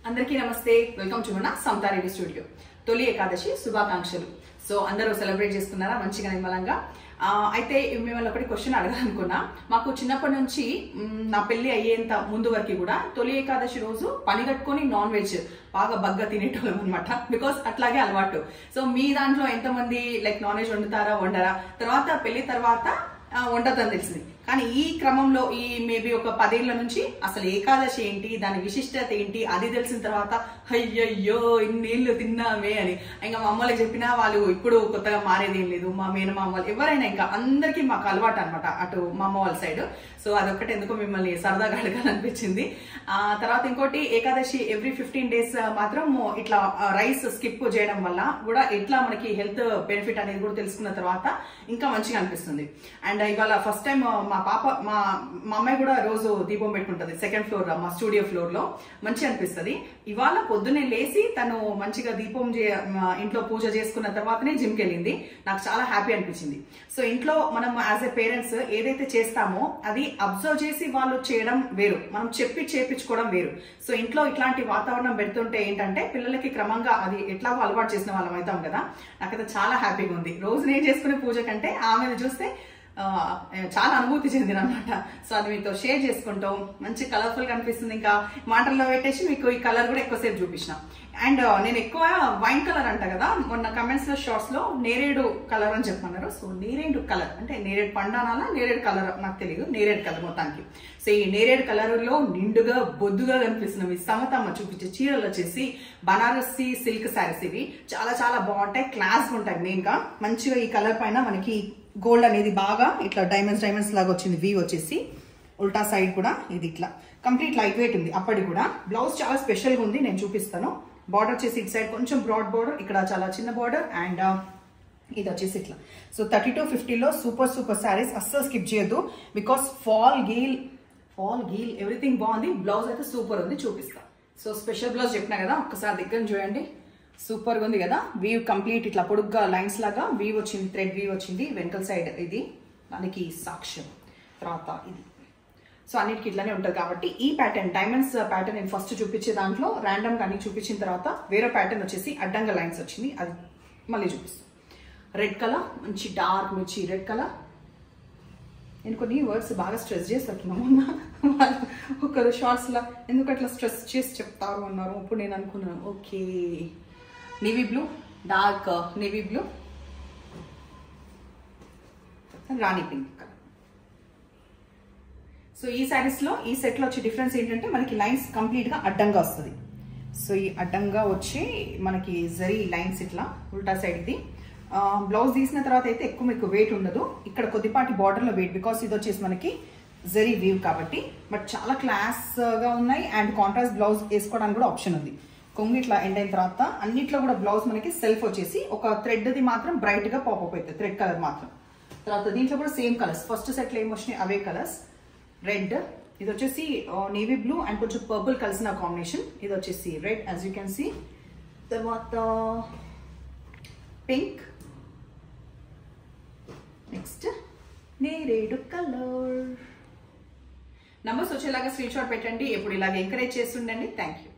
అందరికీ నమస్తే welcome to మన సంతారేవి స్టూడియో తొలి ఏకాదశి శుభాకాంక్షలు సో అందరూ సెలబ్రేట్ చేసుకున్నారా మంచిగా నిమ్మలంగా ఆ, అయితే మిమ్మల్ని ఒకటి క్వశ్చన్ అడగాలనుకున్నా మాకు చిన్నప్పటి నుంచి మ్, నా పెళ్లి అయ్యేంత ముందు వరకు కూడా తొలి ఏకాదశి రోజు పని కట్టుకొని నాన్ వెజ్ బాగా బగ్గా తినేటోళ్ళం అనమాట బికాస్ అట్లాగే అలవాటు సో మీ దాంట్లో ఎంతమంది లైక్ నాన్ వెజ్ వండుతారా వండరా తర్వాత పెళ్లి తర్వాత ఆ, వండదని తెలిసింది కానీ ఈ క్రమంలో ఈ మేబీ ఒక పదేళ్ల నుంచి అసలు ఏకాదశి ఏంటి దాని విశిష్టత ఏంటి అది తెలిసిన తర్వాత అయ్యయ్యో ఇన్నేళ్ళు తిన్నామే అని ఇంకా మా అమ్మలకి చెప్పినా వాళ్ళు ఇప్పుడు కొత్తగా మారేది ఏం లేదు మా మేనమామ వాళ్ళు ఎవరైనా ఇంకా అందరికీ మాకు అలవాటు అనమాట అటు మా అమ్మ వాళ్ళ సైడ్ సో అదొక్కటి ఎందుకో మిమ్మల్ని సరదాగా అడగాలనిపించింది ఆ తర్వాత ఇంకోటి ఏకాదశి ఎవ్రీ ఫిఫ్టీన్ డేస్ మాత్రం ఇట్లా రైస్ స్కిప్ చేయడం వల్ల కూడా ఎట్లా మనకి హెల్త్ బెనిఫిట్ అనేది కూడా తెలుసుకున్న తర్వాత ఇంకా మంచిగా అనిపిస్తుంది అండ్ ఇవాళ ఫస్ట్ టైం మా పాప మా మా అమ్మాయి కూడా రోజు దీపం పెట్టుకుంటది సెకండ్ ఫ్లోర్ మా స్టూడియో ఫ్లోర్ లో మంచిగా అనిపిస్తుంది ఇవాళ పొద్దున్నే లేచి తను మంచిగా దీపం చే- మా ఇంట్లో పూజ చేసుకున్న తర్వాతనే జిమ్కి వెళ్ళింది నాకు చాలా హ్యాపీ అనిపించింది సో ఇంట్లో మనం యాజ్ ఎ పేరెంట్స్ ఏదైతే చేస్తామో అది అబ్జర్వ్ చేసి వాళ్ళు చేయడం వేరు మనం చెప్పి చేపించుకోవడం వేరు సో ఇంట్లో ఇట్లాంటి వాతావరణం పెడుతుంటే ఏంటంటే పిల్లలకి క్రమంగా అది ఎట్లాగో అలవాటు చేసిన వాళ్ళం అవుతాం కదా నాకైతే చాలా హ్యాపీగా ఉంది రోజు నేను చేసుకునే పూజ కంటే ఆమెను చూస్తే ఆ, చాలా అనుభూతి చెందిన అనమాట సో అది మీతో షేర్ చేసుకుంటాం మంచి కలర్ఫుల్ గా అనిపిస్తుంది ఇంకా మాటల్లో పెట్టేసి మీకు ఈ కలర్ కూడా ఎక్కువసేపు చూపించిన అండ్ నేను ఎక్కువ వైన్ కలర్ అంట కదా మొన్న కమెంట్స్ లో షార్ట్స్ లో నేరేడు కలర్ అని చెప్పమన్నారు సో నేరేడు కలర్ అంటే నేరేడు పండానాలా నేరేడు కలర్ నాకు తెలియదు నేరేడు కలర్ మొత్తానికి సో ఈ నేరేడు కలర్ లో నిండుగా బొద్దుగా కనిపిస్తున్నవి సమతమ్మ చూపించే చీరలు వచ్చేసి బనారసి సిల్క్ శారీస్ ఇవి చాలా చాలా బాగుంటాయి క్లాస్ ఉంటాయి మెయిన్ గా మంచిగా ఈ కలర్ పైన మనకి గోల్డ్ అనేది బాగా ఇట్లా డైమండ్స్ డైమండ్స్ లాగా వచ్చింది వీ వచ్చేసి ఉల్టా సైడ్ కూడా ఇది ఇట్లా కంప్లీట్ లైట్ వెయిట్ ఉంది అప్పటి కూడా బ్లౌజ్ చాలా స్పెషల్ గా ఉంది నేను చూపిస్తాను బార్డర్ వచ్చేసి ఇటు సైడ్ కొంచెం బ్రాడ్ బార్డర్ ఇక్కడ చాలా చిన్న బార్డర్ అండ్ ఇది వచ్చేసి ఇట్లా సో థర్టీ టు ఫిఫ్టీలో సూపర్ సూపర్ శారీస్ అస్సలు స్కిప్ చేయొద్దు బికాస్ ఫాల్ గీల్ ఫాల్ గీల్ ఎవ్రీథింగ్ బాగుంది బ్లౌజ్ అయితే సూపర్ ఉంది చూపిస్తా సో స్పెషల్ బ్లౌజ్ చెప్పినా కదా ఒక్కసారి దగ్గర చూడండి సూపర్ గా ఉంది కదా వీవ్ కంప్లీట్ ఇట్లా పొడుగ్గా లైన్స్ లాగా వీవ్ వచ్చింది థ్రెడ్ వీవ్ వచ్చింది వెనకల్ సైడ్ ఇది దానికి సాక్ష్యం తర్వాత ఇది సో అన్నిటికి ఇట్లానే ఉంటుంది కాబట్టి ఈ ప్యాటర్న్ డైమండ్స్ ప్యాటర్న్ నేను ఫస్ట్ చూపించే దాంట్లో ర్యాండమ్ గా అన్ని చూపించిన తర్వాత వేరే ప్యాటర్న్ వచ్చేసి అడ్డంగా లైన్స్ వచ్చింది అది మళ్ళీ చూపిస్తాను రెడ్ కలర్ మంచి డార్క్ మిర్చి రెడ్ కలర్ నేను కొన్ని వర్డ్స్ బాగా స్ట్రెస్ చేస్తున్నాము మొన్న ఒకరు షార్ట్స్లో ఎందుకు అట్లా స్ట్రెస్ చేసి చెప్తారు అన్నారు అప్పుడు నేను అనుకున్నాను okay navy blue dark navy blue రాణి పింక్ కలర్ సో ఈ శారీస్ లో ఈ సెట్ లో వచ్చే డిఫరెన్స్ ఏంటంటే మనకి లైన్స్ కంప్లీట్ గా అడ్డంగా వస్తుంది సో ఈ అడ్డంగా వచ్చి మనకి జరీ లైన్స్ ఇట్లా ఉల్టా సైడ్ ఇది బ్లౌజ్ తీసిన తర్వాత అయితే ఎక్కువ మీకు వెయిట్ ఉండదు ఇక్కడ కొద్దిపాటి బార్డర్ లో వెయిట్ బికాస్ ఇది వచ్చేసి మనకి జరీ వీవ్ కాబట్టి బట్ చాలా క్లాస్ గా ఉన్నాయి అండ్ కాంట్రాస్ట్ బ్లౌజ్ వేసుకోవడానికి కూడా ఆప్షన్ ఉంది కొంగు ఇట్లా ఎండ్ అయిన తర్వాత అన్నిట్లో కూడా బ్లౌజ్ మనకి సెల్ఫ్ వచ్చేసి ఒక థ్రెడ్ ది మాత్రం బ్రైట్ గా పాపప్ అవుతుంది థ్రెడ్ కలర్ మాత్రం తర్వాత దీంట్లో కూడా సేమ్ కలర్స్ ఫస్ట్ సెట్లో ఏం వచ్చినాయి అవే కలర్స్ రెడ్ ఇది వచ్చేసి నేవీ బ్లూ అండ్ కొంచెం పర్పుల్ కలిసిన కాంబినేషన్ ఇది వచ్చేసి red as you can see తర్వాత పింక్ నెక్స్ట్ నేరేడు కలర్ నంబర్స్ వచ్చేలాగా స్క్రీన్ షాట్ పెట్టండి ఎప్పుడు ఇలాగ ఎంకరేజ్ చేస్తుండండి థ్యాంక్ యూ